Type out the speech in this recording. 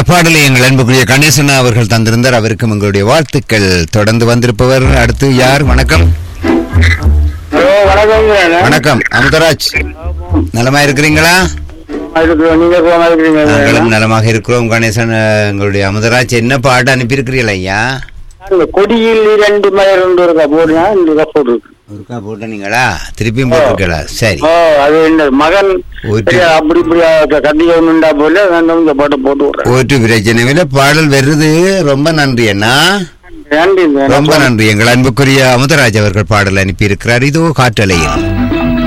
பாடலை எங்கள் அன்புக்குரிய கணேசன் அவர்கள் தந்திருந்தார் அவருக்கும் எங்களுடைய வாழ்த்துக்கள் தொடர்ந்து வந்திருப்பவர் அடுத்து யார் வணக்கம் ஹலோ வணக்கம் வணக்கம் அமுதராஜ் நலமா இருக்கிறீங்களா இருக்கிறோம் நீங்க சுகமா இருக்கிறீங்க நாங்களும் நலமாக இருக்கிறோம் கணேசன் அஹ், எங்களுடைய அமுதராஜ் என்ன பாட்டு அனுப்பியிருக்கிறீங்களா ஐயா அந்த கொடியில் இரண்டு மலர் ஒன்று இருக்கா போடுனா இந்த கப்போடு இருக்கு ஒருக்கா போட்டீங்களா திருப்பியும் போட்டிருக்கீங்களா சரி ஓ அது என்ன மகன் ஒரு- சரியா, அப்படி இப்படி கட்டிக்க ஒண்ணுண்டா போல நான் இந்த பாட்டை போட்டு விடுறேன் ஓட்டு பிரச்சனை இல்லை பாடல் வருது ரொம்ப நன்றி அண்ணா நன்றி ரொம்ப நன்றி எங்கள் அன்புக்குரிய அமுதராஜ் அவர்கள் பாடல் அனுப்பியிருக்கிறார் இதோ காற்றலையில்